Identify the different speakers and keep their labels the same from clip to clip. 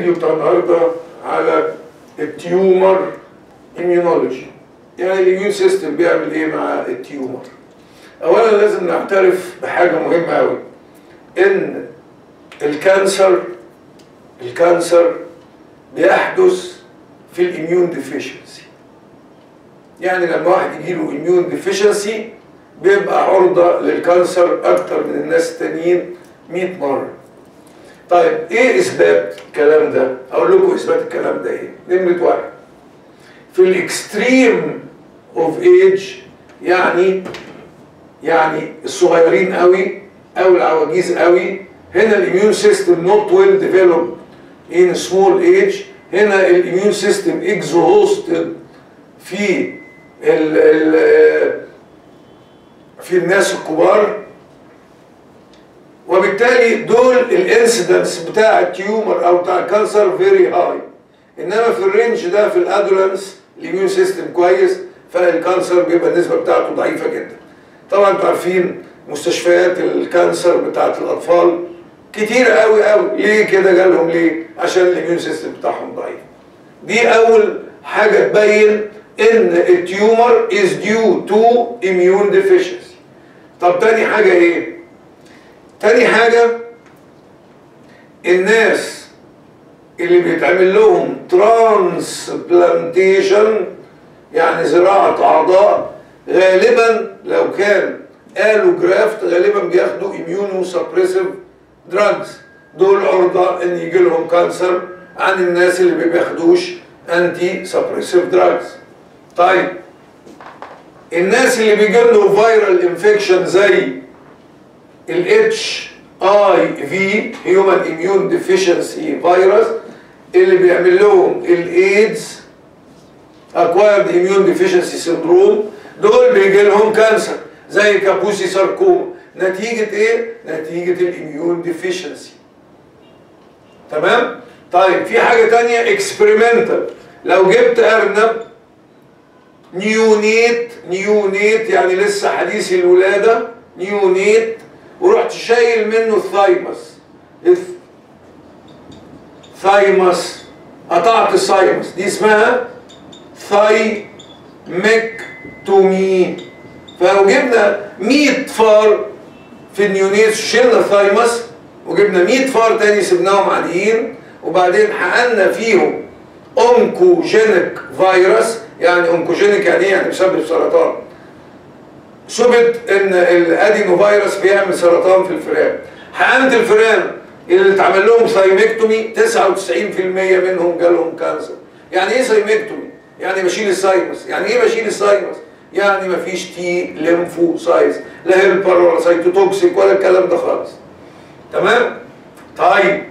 Speaker 1: الفيديو بتاع النهارده على التيومر immunology يعني الاميون سيستم بيعمل ايه مع التيومر اولا لازم نعترف بحاجه مهمه قوي ان الكانسر الكانسر بيحدث في الاميون ديفيشنسي يعني لما واحد يجيله اميون ديفيشنسي بيبقى عرضه للكانسر اكتر من الناس التانيين 100 مره طيب ايه اثبات الكلام ده؟ اقول لكم اثبات الكلام ده ايه؟ نمره واحد في الاكستريم اوف ايج يعني يعني الصغيرين قوي او العواجيز قوي هنا الاميون سيستم نوت ويل ديفلوب ان سمول ايج هنا الاميون سيستم اكزوستد في ال ال في الناس الكبار وبالتالي دول الانسيدنس بتاع التيومر او بتاع الكانسر فيري هاي انما في الرينج ده في الادولنس الاميون سيستم كويس فالكانسر بيبقى النسبه بتاعته ضعيفه جدا طبعا انتوا عارفين مستشفيات الكانسر بتاعت الاطفال كتير قوي قوي ليه كده جالهم ليه عشان الاميون سيستم بتاعهم ضعيف دي اول حاجه تبين ان التيومر is due to immune deficiency طب تاني حاجه ايه تاني حاجه الناس اللي بيتعمل لهم ترانسبلانتيشن يعني زراعه اعضاء غالبا لو كان قالوا جرافت غالبا بياخدوا اميونو سبريسيف دراجز دول عرضه ان يجي لهم كانسر عن الناس اللي ما بياخدوش انتي سبريسيف دراجز طيب الناس اللي بيجي لهم فيرال انفكشن زي الاتش اي في هيومن اميون ديفيشنسي فيروس اللي بيعمل لهم الايدز اكوايرد اميون ديفيشنسي سندروم دول بيجي لهم كانسر زي كابوسي ساركوما نتيجة ايه؟ نتيجة الاميون ديفيشنسي تمام؟ طيب في حاجة تانية اكسبيرمنتال لو جبت ارنب نيونيت نيونيت يعني لسه حديث الولادة نيونيت ورحت شايل منه الثايمس ثايمس قطعت الثايمس دي اسمها ثايمكتومي فلو جبنا 100 فار في النيونيت شلنا الثايمس وجبنا 100 فار تاني سبناهم عاديين وبعدين حقنا فيهم اونكوجينيك فيروس يعني اونكوجينيك يعني ايه يعني بيسبب سرطان ثبت ان الادينو فيروس بيعمل سرطان في الفئران حقنت الفئران اللي اتعمل لهم ثايمكتومي 99% منهم جالهم كانسر يعني ايه ثايمكتومي يعني بشيل السايمس يعني ايه بشيل السايمس يعني مفيش تي ليمفو سايز لا هيربر ولا سايتوتوكسيك ولا الكلام ده خالص تمام طيب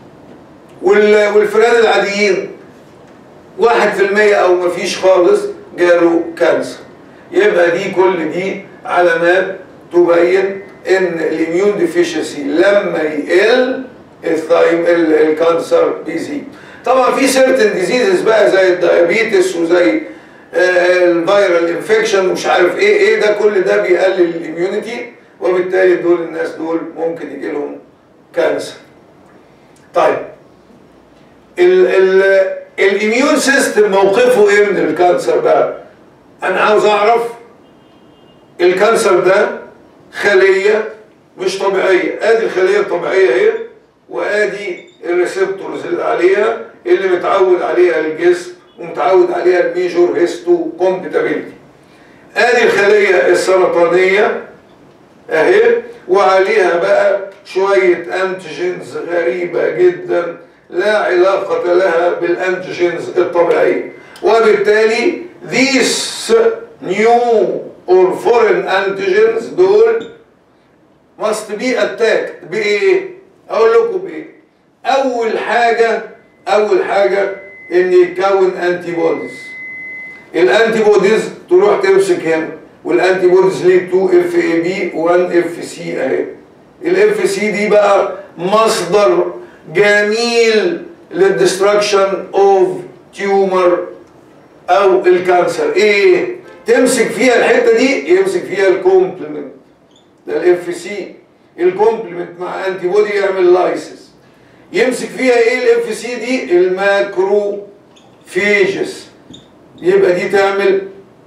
Speaker 1: وال... والفئران العاديين واحد في المية او مفيش خالص جاله كانسر يبقى دي كل دي علامات تبين ان الاميون ديفيشنسي لما يقل الثايم الكانسر بيزيد طبعا في سيرتن ديزيزز بقى زي الدايابيتس وزي الفيرال انفكشن ومش عارف ايه ايه ده كل ده بيقلل الاميونيتي وبالتالي دول الناس دول ممكن يجي لهم كانسر طيب ال ال الاميون سيستم موقفه ايه من الكانسر بقى انا عاوز اعرف الكانسر ده خليه مش طبيعيه ادي الخليه الطبيعيه اهي وادي الريسبتورز اللي عليها اللي متعود عليها الجسم ومتعود عليها الميجور هيستو كومبيتابيلتي ادي الخليه السرطانيه اهي وعليها بقى شويه انتيجينز غريبه جدا لا علاقه لها بالانتيجينز الطبيعيه وبالتالي these new or foreign antigens دول must be attacked بايه؟ اقول لكم بايه؟ اول حاجه اول حاجه ان يتكون انتي بوديز الانتي بوديز تروح تمسك هنا والانتي بوديز ليه 2 اف اي بي 1 اف سي اهي الاف سي دي بقى مصدر جميل للدستركشن اوف تيومر او الكانسر ايه تمسك فيها الحته دي يمسك فيها الكومبلمنت ده الاف سي الكومبلمنت مع انتي بودي يعمل لايسس يمسك فيها ايه الاف سي دي الماكروفيجز يبقى دي تعمل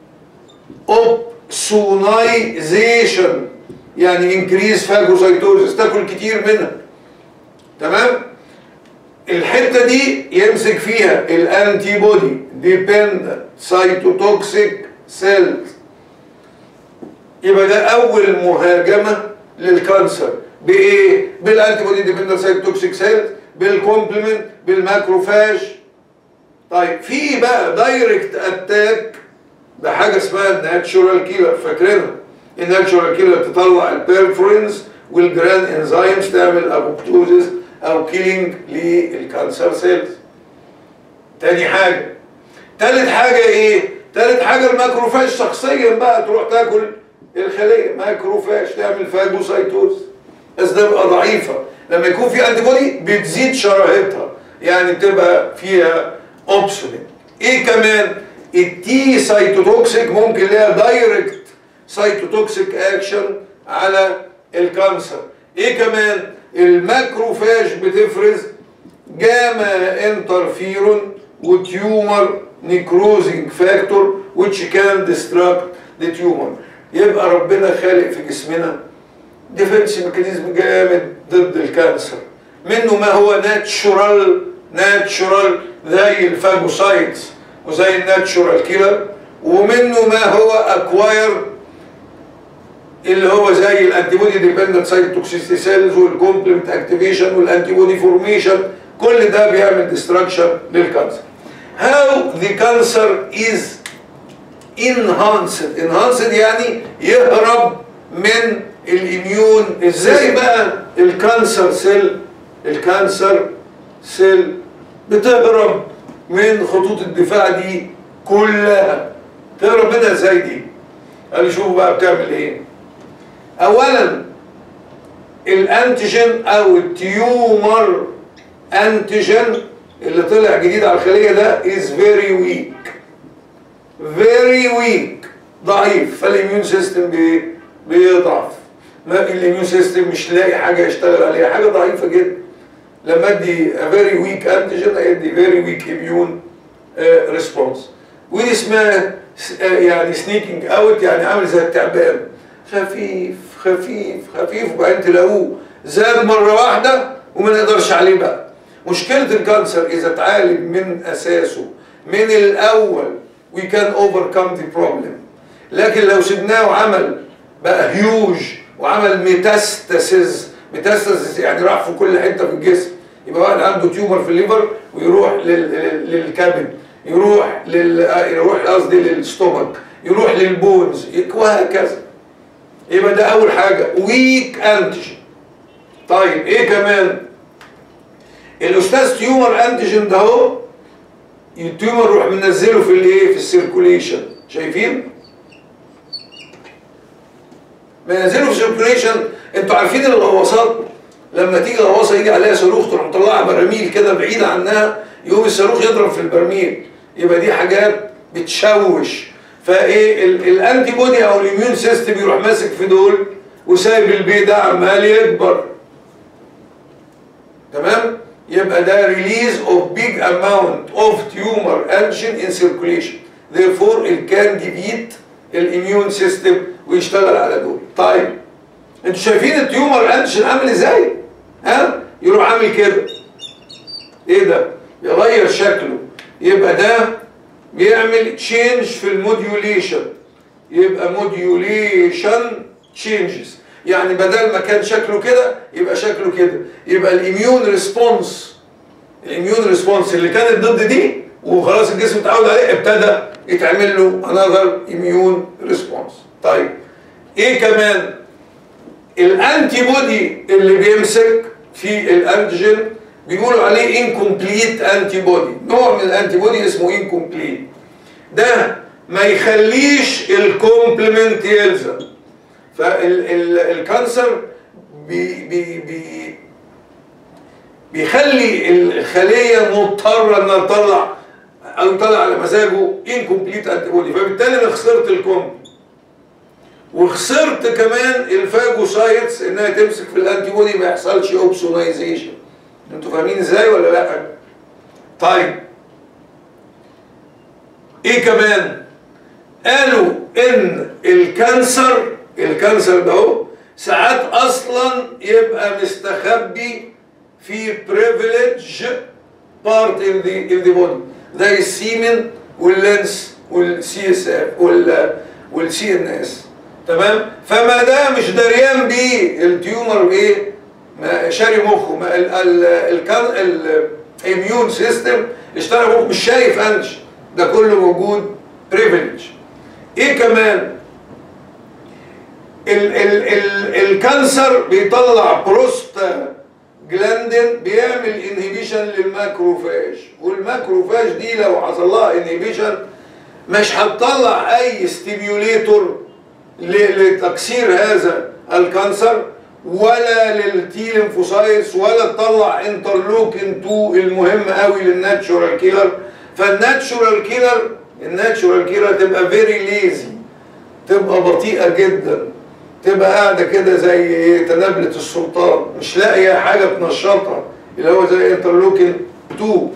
Speaker 1: اوبسونايزيشن يعني انكريز فاجوسايتوزس تاكل كتير منها تمام الحته دي يمسك فيها الانتي بودي ديبندنت سايتوتوكسيك سيلز يبقى ده اول مهاجمه للكانسر بايه بالانتي بودي ديبندنت سايتوتوكسيك سيلز بالكومبلمنت بالماكروفاج طيب في بقى دايركت اتاك بحاجه اسمها الناتشورال كيلر فاكرينها الناتشورال كيلر تطلع البيرفورينز والجران انزيمز تعمل ابوبتوزيس او كيلينج للكانسر سيلز تاني حاجه تالت حاجه ايه تالت حاجه الماكروفاج شخصيا بقى تروح تاكل الخليه ماكروفاج تعمل فاجوسايتوز بس ده بقى ضعيفه لما يكون في انتي بودي بتزيد شراهتها يعني بتبقى فيها اوبسوليت ايه كمان التي سايتوتوكسيك ممكن لها دايركت سايتوتوكسيك اكشن على الكانسر ايه كمان الماكروفاج بتفرز جاما انترفيرون وتيومر نيكروزنج فاكتور which can destruct the tumor يبقى ربنا خالق في جسمنا ديفنس ميكانيزم جامد ضد الكانسر منه ما هو ناتشورال ناتشورال زي الفاجوسايتس وزي الناتشورال كيلر ومنه ما هو اكواير اللي هو زي الانتي بودي ديبندنت سايتوكسيستي سيلز والكومبلمنت اكتيفيشن والانتي بودي فورميشن كل ده بيعمل ديستراكشن للكانسر how the cancer is enhanced enhanced يعني يهرب من الاميون ازاي بقى الكانسر سيل الكانسر سيل بتهرب من خطوط الدفاع دي كلها تهرب منها ازاي دي قال شوفوا بقى بتعمل ايه اولا الانتيجين او التيومر انتيجين اللي طلع جديد على الخليه ده is very weak very weak ضعيف فالاميون سيستم بي بيضعف ما الاميون سيستم مش لاقي حاجه يشتغل عليها حاجه ضعيفه جدا لما ادي فيري ويك انتيجين هيدي فيري ويك اميون ريسبونس ودي اسمها يعني سنيكينج اوت يعني عامل زي التعبان خفيف خفيف خفيف وبعدين تلاقوه زاد مره واحده وما نقدرش عليه بقى مشكله الكانسر اذا اتعالج من اساسه من الاول we can overcome the problem لكن لو سيبناه وعمل بقى هيوج وعمل ميتاستاسيز ميتاستاسيز يعني راح في كل حته في الجسم يبقى واحد عنده تيومر في الليفر ويروح لل- للكبد يروح لل يروح قصدي للستومك يروح للبونز وهكذا يبقى ده اول حاجه ويك انتيجين طيب ايه كمان الاستاذ تيومر انتيجين ده اهو التيومر يروح منزله في الايه في السيركوليشن شايفين منزله في السيركوليشن انتوا عارفين الغواصات لما تيجي غواصه يجي عليها صاروخ تروح مطلعه براميل كده بعيده عنها يقوم الصاروخ يضرب في البرميل يبقى دي حاجات بتشوش فايه ال- الانتي بودي او الاميون سيستم يروح ماسك في دول وسايب البي ده عمال يكبر تمام يبقى ده ريليز اوف بيج اماونت اوف تيومر انجين ان سيركوليشن therefore it can defeat الاميون سيستم ويشتغل على دول طيب انتوا شايفين التيومر انجين عامل ازاي ها يروح عامل كده ايه ده يغير شكله يبقى ده بيعمل تشينج في الموديوليشن يبقى موديوليشن تشينجز يعني بدل ما كان شكله كده يبقى شكله كده يبقى الاميون ريسبونس الاميون ريسبونس اللي كانت ضد دي وخلاص الجسم اتعود عليه ابتدى يتعمل له انذر اميون ريسبونس طيب ايه كمان الانتي بودي اللي بيمسك في الانتيجين بيقولوا عليه انكمبليت انتي بودي نوع من الانتي بودي اسمه انكمبليت ده ما يخليش الكومبلمنت يلزم فالكانسر بي بي بي بيخلي الخليه مضطره انها تطلع او يطلع على مزاجه انكمبليت انتي بودي فبالتالي انا خسرت الكومبلمنت وخسرت كمان الفاجوسايتس انها تمسك في الانتي بودي ما يحصلش اوبسونايزيشن انتوا فاهمين ازاي ولا لا طيب ايه كمان قالوا ان الكانسر الكانسر ده هو ساعات اصلا يبقى مستخبي في بريفليج بارت ان ذا ان ذا بودي زي السيمن واللينس والسي اس اف والسي ان اس تمام فما ده مش دريان بيه التيومر ايه ما شاري مخه ما ال ال الكان الاميون سيستم اشترى مخه مش شايف انش ده كله موجود بريفليج ايه كمان ال ال ال الكانسر بيطلع بروستا جلاندين بيعمل انهبيشن للماكروفاج والماكروفاج دي لو حصل لها انهبيشن مش هتطلع اي ستيميوليتور لتكسير هذا الكانسر ولا للتي ليمفوسايتس ولا تطلع انترلوكين 2 المهم قوي للناتشورال كيلر فالناتشورال كيلر الناتشورال كيلر تبقى فيري ليزي تبقى بطيئه جدا تبقى قاعده كده زي ايه تنابله السلطان مش لاقيه حاجه تنشطها اللي هو زي انترلوكين 2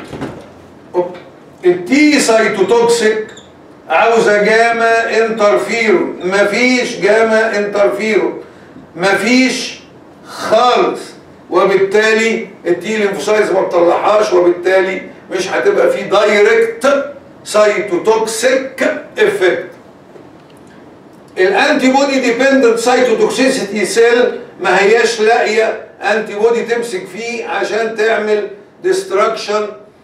Speaker 1: التي سايتوتوكسيك عاوزه جاما انترفيرون مفيش جاما انترفيرون مفيش خالص وبالتالي التي ليمفوسايتس ما بتطلعهاش وبالتالي مش هتبقى في دايركت سايتوتوكسيك افكت الانتي بودي ديبندنت سايتوتوكسيسيتي سيل ما هياش لاقيه انتي بودي تمسك فيه عشان تعمل ديستراكشن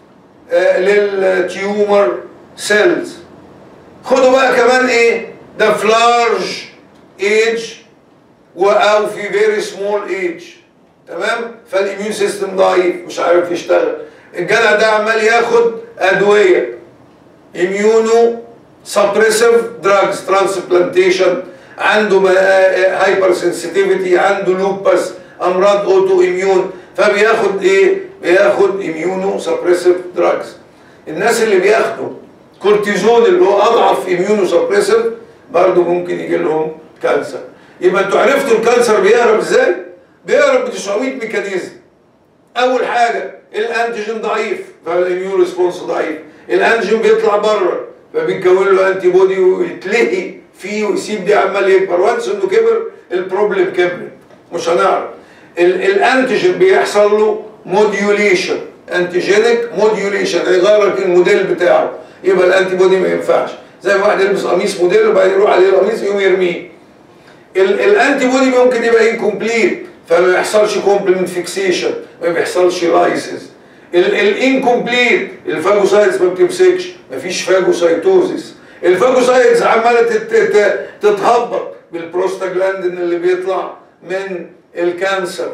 Speaker 1: للتيومر سيلز خدوا بقى كمان ايه ده في لارج ايج او في فيري سمول ايج تمام فالاميون سيستم ضعيف مش عارف يشتغل الجدع ده عمال ياخد ادويه اميونو سبريسيف دراجز ترانسبلانتيشن عنده هايبر سنسيتيفيتي عنده لوبس امراض اوتو اميون فبياخد ايه بياخد اميونو سبريسيف دراجز الناس اللي بياخدوا كورتيزون اللي هو اضعف اميونو سبريسيف برضه ممكن يجي لهم كانسر يبقى انتوا عرفتوا الكانسر بيهرب ازاي بيهرب ب 900 ميكانيزم اول حاجه الانتيجين ضعيف فالاميون ريسبونس ضعيف الانتيجين بيطلع بره فبيتكون له انتي بودي ويتلهي فيه ويسيب دي عمال يكبر وانس انه كبر البروبلم كبر مش هنعرف الانتيجين بيحصل له موديوليشن انتيجينيك موديوليشن يغير لك الموديل بتاعه يبقى الانتي بودي ما ينفعش زي ما واحد يلبس قميص موديل وبعدين يروح عليه القميص يقوم يرميه الانتي بودي ممكن يبقى انكمبليت فما يحصلش كومبلمنت فيكسيشن ما بيحصلش لايسيس الانكمبليت الفاجوسايتس ما بتمسكش مفيش فاجوسايتوزيس الفاجوسايتس عماله تتهبط بالبروستاجلاندين اللي بيطلع من الكانسر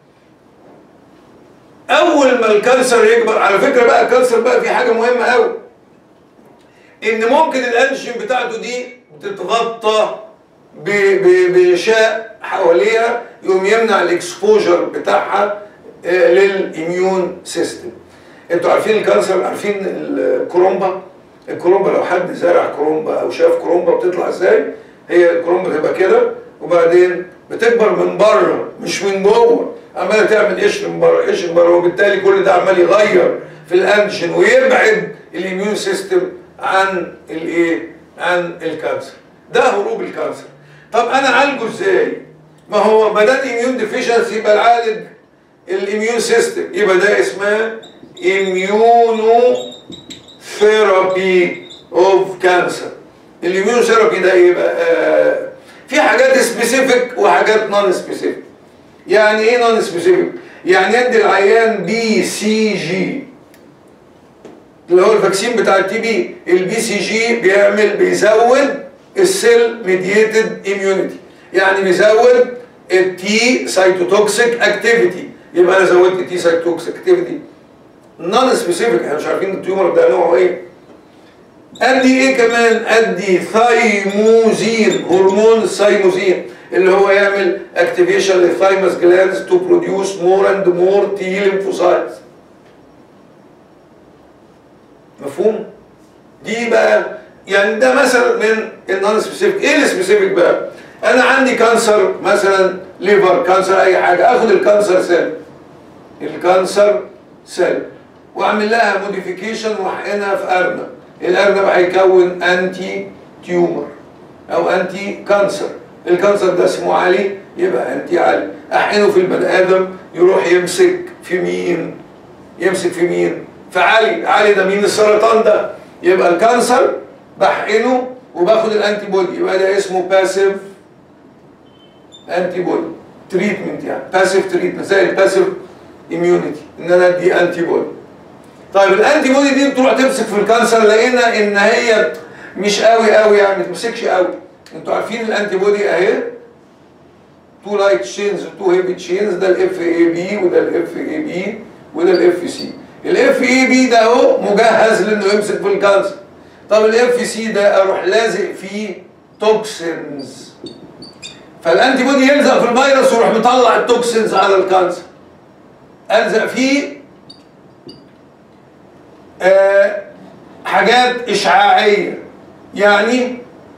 Speaker 1: اول ما الكانسر يكبر على فكره بقى الكانسر بقى في حاجه مهمه قوي ان ممكن الانجين بتاعته دي تتغطى بغشاء حواليها يقوم يمنع الاكسبوجر بتاعها للاميون سيستم انتوا عارفين الكانسر عارفين الكرومبا الكرومبا لو حد زرع كرومبا او شاف كرومبا بتطلع ازاي هي الكرومبا تبقى كده وبعدين بتكبر من بره مش من جوه عماله تعمل قشر من بره قشر من بره وبالتالي كل ده عمال يغير في الانتيجين ويبعد الاميون سيستم عن الايه عن الكانسر ده هروب الكانسر طب انا اعالجه ازاي ما هو ما دام اميون ديفيشنسي يبقى العالج الاميون سيستم يبقى ده اسمها اميونو ثيرابي اوف كانسر الاميون ثيرابي ده ايه بقى آه في حاجات سبيسيفيك وحاجات نون سبيسيفيك يعني ايه نون سبيسيفيك يعني يدي العيان بي سي جي اللي هو الفاكسين بتاع التي بي البي سي جي بيعمل بيزود السيل ميديتد اميونيتي يعني بيزود التي سايتوتوكسيك اكتيفيتي يبقى انا زودت التي سايتوتوكسيك اكتيفيتي نون سبيسيفيك احنا مش عارفين التيومر ده نوعه ايه ادي ايه كمان ادي ثايموزين هرمون الثايموزين اللي هو يعمل اكتيفيشن للثايمس جلاندز تو بروديوس مور اند مور تي ليمفوسايتس مفهوم دي بقى يعني ده مثلا من النون سبيسيفيك ايه السبيسيفيك بقى انا عندي كانسر مثلا ليفر كانسر اي حاجه اخد الكانسر سيل الكانسر سيل واعمل لها موديفيكيشن واحقنها في ارنب الارنب هيكون انتي تيومر او انتي كانسر الكانسر ده اسمه علي يبقى انتي علي احقنه في البني ادم يروح يمسك في مين يمسك في مين في علي علي ده مين السرطان ده يبقى الكانسر بحقنه وباخد الانتي بودي يبقى ده اسمه باسيف انتي بودي تريتمنت يعني باسيف تريتمنت زي الباسيف اميونيتي ان انا ادي انتي بودي طيب الانتي بودي دي بتروح تمسك في الكانسر لقينا ان هي مش قوي قوي يعني ما تمسكش قوي انتوا عارفين الانتي بودي اهي تو لايت تشينز تو هيفي تشينز ده الاف اي بي وده الاف اي بي وده الاف سي الاف اي بي ده اهو مجهز لانه يمسك في الكانسر طب الاف سي ده اروح لازق فيه توكسينز فالانتي بودي يلزق في الفيروس ويروح مطلع التوكسينز على الكانسر الزق فيه آه حاجات اشعاعيه يعني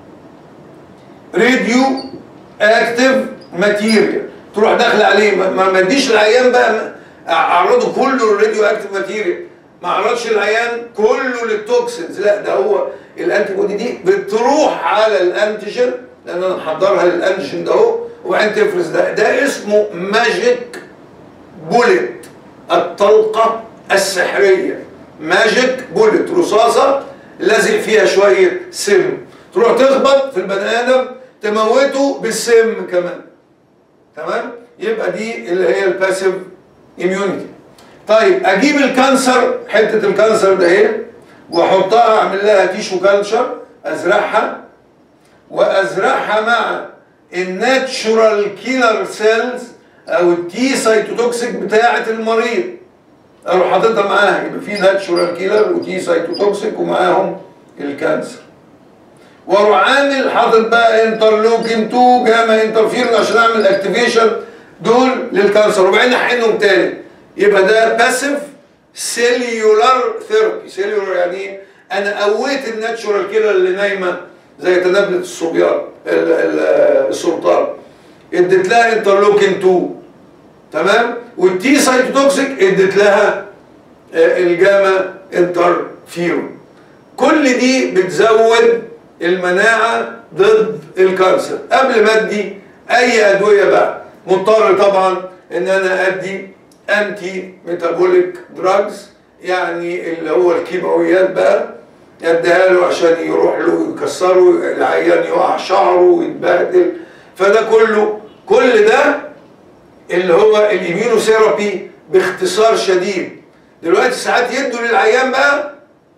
Speaker 1: راديو اكتف ماتيريال تروح داخل عليه ما ما اديش العيان بقى اعرضه كله للراديو اكتف ماتيريال ما اعرضش العيان كله للتوكسينز لا ده هو الانتي بودي دي بتروح على الانتيجين لان انا محضرها للانتيجين ده اهو وبعدين تفرز ده ده اسمه ماجيك بوليت الطلقه السحريه ماجيك بوليت رصاصه لازق فيها شويه سم تروح تخبط في البني ادم تموته بالسم كمان تمام يبقى دي اللي هي الباسيف اميونيتي طيب اجيب الكانسر حته الكانسر ده اهي واحطها اعمل لها تيشو كالتشر ازرعها وازرعها مع الناتشورال كيلر سيلز او التي سايتوتوكسيك بتاعه المريض اروح حاططها معاها يبقى في ناتشورال كيلر وتي سايتوتوكسيك ومعاهم الكانسر واروح عامل حاطط بقى انترلوكين 2 جاما انترفيرون عشان اعمل اكتيفيشن دول للكانسر وبعدين احقنهم تاني يبقى ده باسيف سيليولار ثيرابي سيليولار يعني ايه؟ انا قويت الناتشورال كيلر اللي نايمه زي تنابله الصبيان ال- ال- السلطان اديت لها انترلوكين 2 تمام والتي سايتوتوكسيك اديت لها آه، الجاما انترفيرون كل دي بتزود المناعه ضد الكانسر قبل ما ادي اي ادويه بقى مضطر طبعا ان انا ادي انتي ميتابوليك دراجز يعني اللي هو الكيماويات بقى اديها له عشان يروح له يكسره العيان يقع شعره ويتبهدل فده كله كل ده اللي هو الاميونوثيرابي باختصار شديد دلوقتي ساعات يدوا للعيان بقى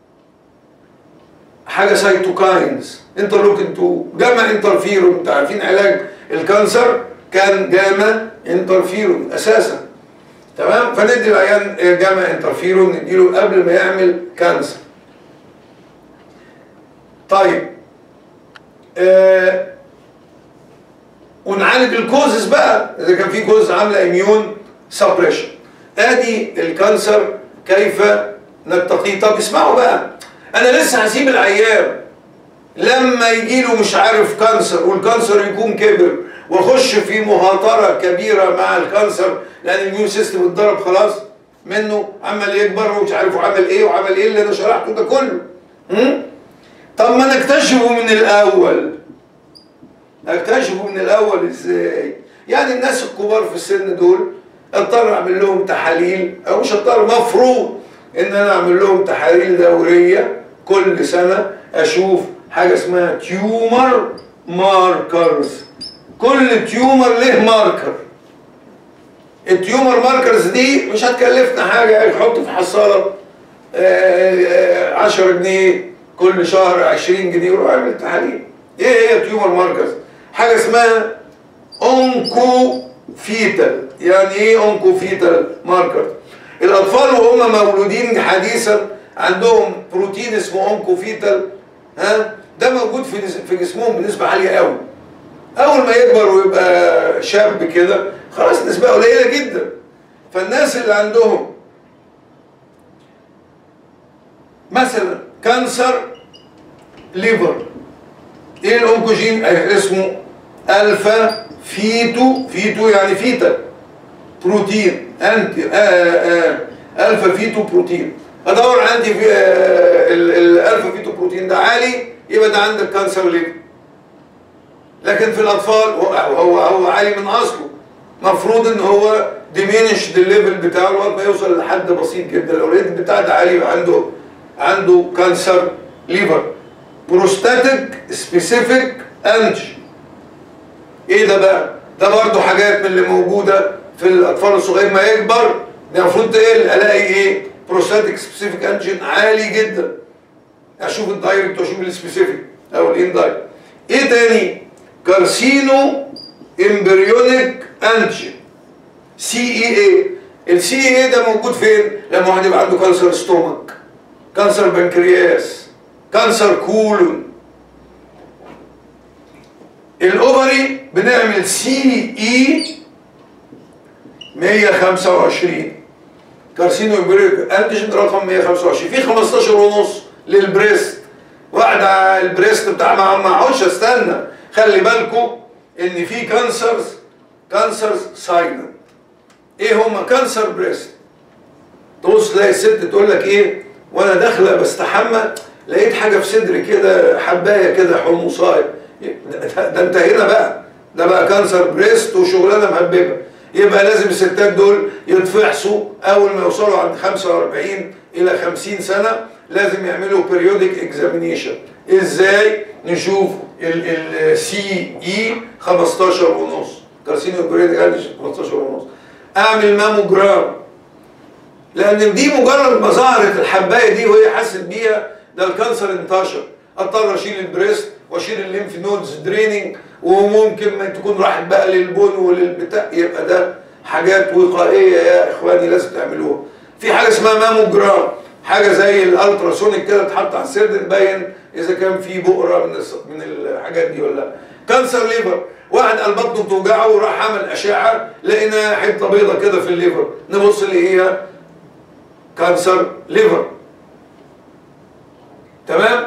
Speaker 1: حاجه سيتوكاينز انترلوكين 2 جاما انترفيرون انتوا عارفين علاج الكانسر كان جاما انترفيرون اساسا تمام فندي العيان جاما انترفيرون نديله قبل ما يعمل كانسر طيب آه ونعالج الكوزز بقى اذا كان في كوز عامله اميون سبريشن ادي الكانسر كيف نتقيه طب اسمعوا بقى انا لسه هسيب العيان لما يجي له مش عارف كانسر والكانسر يكون كبر واخش في مهاتره كبيره مع الكانسر لان الاميون سيستم اتضرب خلاص منه عمال يكبر ومش عارف وعمل ايه وعمل ايه اللي انا شرحته ده كله م? طب ما نكتشفه من الاول اكتشفوا من الاول ازاي يعني الناس الكبار في السن دول اضطر اعمل لهم تحاليل او مش اضطر مفروض ان انا اعمل لهم تحاليل دوريه كل سنه اشوف حاجه اسمها تيومر ماركرز كل تيومر له ماركر التيومر ماركرز دي مش هتكلفنا حاجه يعني نحط في حصاله 10 جنيه كل شهر 20 جنيه وروح اعمل تحاليل ايه هي تيومر ماركرز حاجه اسمها اونكو فيتال يعني ايه اونكو فيتال ماركر الاطفال وهم مولودين حديثا عندهم بروتين اسمه اونكو فيتال ها ده موجود في في جسمهم بنسبه عاليه قوي اول ما يكبر ويبقى شاب كده خلاص نسبه قليله جدا فالناس اللي عندهم مثلا كانسر ليفر ايه الاونكوجين اسمه الفا فيتو فيتو يعني فيتا بروتين انتي الفا فيتو بروتين ادور عندي في آه، ال- الالفا فيتو بروتين ده عالي يبقى ده عندك كانسر ليفر لكن في الاطفال هو هو, هو عالي من اصله مفروض ان هو ديمينش الليفل بتاعه لغايه ما يوصل لحد بسيط جدا لو الريت بتاع ده عالي يبقى عنده عنده كانسر ليفر بروستاتيك سبيسيفيك انتي ايه ده بقى؟ ده برضه حاجات من اللي موجوده في الاطفال الصغير ما يكبر ده المفروض تقل الاقي ايه؟ بروستاتيك سبيسيفيك انجين عالي جدا اشوف الدايركت واشوف السبيسيفيك او الاندايركت ايه تاني؟ كارسينو امبريونيك انجين سي اي اي السي اي اي ده موجود فين؟ لما واحد يبقى عنده كانسر ستومك كانسر بنكرياس كانسر كولون الاوفري بنعمل سي اي 125 كارسينو امبريونيك انتيجين رقم 125 في 15 ونص للبريست واحد على البريست بتاع ما ما اقعدش استنى خلي بالكم ان في كانسرز كانسرز سايلنت ايه هما كانسر بريست تبص تلاقي الست تقول لك ايه وانا داخله بستحمى لقيت حاجه في صدري كده حبايه كده حمصايه ده, ده انت هنا بقى ده بقى كانسر بريست وشغلانه مهببه يبقى لازم الستات دول يتفحصوا اول ما يوصلوا عند 45 الى 50 سنه لازم يعملوا periodic examination ازاي نشوف السي اي 15 ونص كارسينو بريد 15 ونص اعمل ماموجرام لان دي مجرد ما ظهرت الحبايه دي وهي حست بيها ده الكانسر انتشر اضطر اشيل البريست واشيل الليمف نودز دريننج وممكن ما تكون راحت بقى للبون وللبتاع يبقى ده حاجات وقائيه يا اخواني لازم تعملوها في حاجه اسمها ماموجرام حاجه زي الالتراسونيك كده تحط على السرد تبين اذا كان في بؤره من الس- من الحاجات دي ولا لا كانسر ليفر واحد قال بطنه بتوجعه وراح عمل اشعه لقينا حته بيضه كده في الليفر نبص اللي هي كانسر ليفر تمام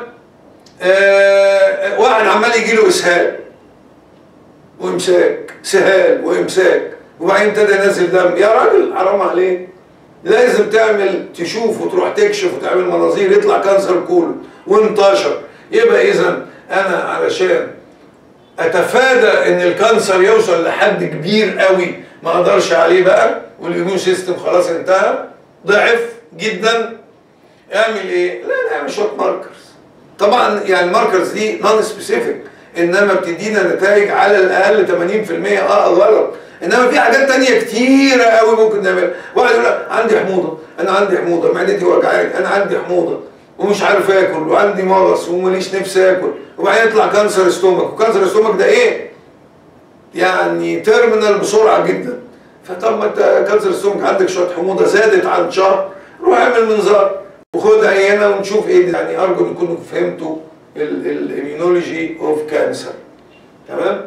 Speaker 1: آه واحد عمال يجي له اسهال وامساك سهال وامساك وبعدين ابتدى ينزل دم يا راجل حرام عليك لازم تعمل تشوف وتروح تكشف وتعمل مناظير يطلع كانسر كولون وانتشر يبقى اذا انا علشان اتفادى ان الكانسر يوصل لحد كبير قوي ما اقدرش عليه بقى والاميون سيستم خلاص انتهى ضعف جدا اعمل ايه؟ لا نعمل شويه ماركرز طبعا يعني الماركرز دي نون سبيسيفيك انما بتدينا نتائج على الاقل 80% اه غلط انما في حاجات تانية كتيرة قوي ممكن نعملها واحد يقول لك عندي حموضة انا عندي حموضة معدتي وجعاني انا عندي حموضة ومش عارف اكل وعندي مغص وماليش نفسي اكل وبعدين يطلع كانسر ستومك وكانسر ستومك ده ايه؟ يعني تيرمينال بسرعة جدا فطب ما انت كانسر ستومك عندك شوية حموضة زادت عن شهر روح اعمل منظار وخد عينة ونشوف ايه ده. يعني ارجو ان تكونوا فهمتوا الاميونولوجي اوف كانسر تمام؟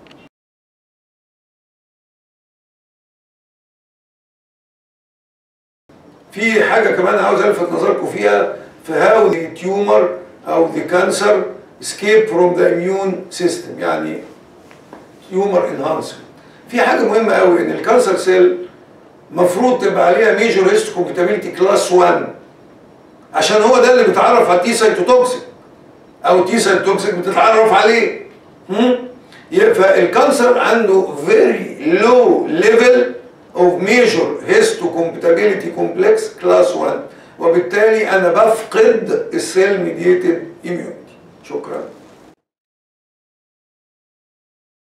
Speaker 1: في حاجة كمان عاوز الفت نظركم فيها في هاو ذا تيومر او ذا كانسر escape from the immune system يعني تيومر انهانسمنت في حاجة مهمة قوي ان الكانسر سيل مفروض تبقى عليها ميجور هيستوكومباتيبيلتي كلاس 1 عشان هو ده اللي بيتعرف على التي سايتوتوكسيك او تي سايتوتوكسيك بتتعرف عليه هم؟ فالكانسر عنده very low level of major histocompatibility complex class 1 وبالتالي انا بفقد السيل ميديتد immunity شكرا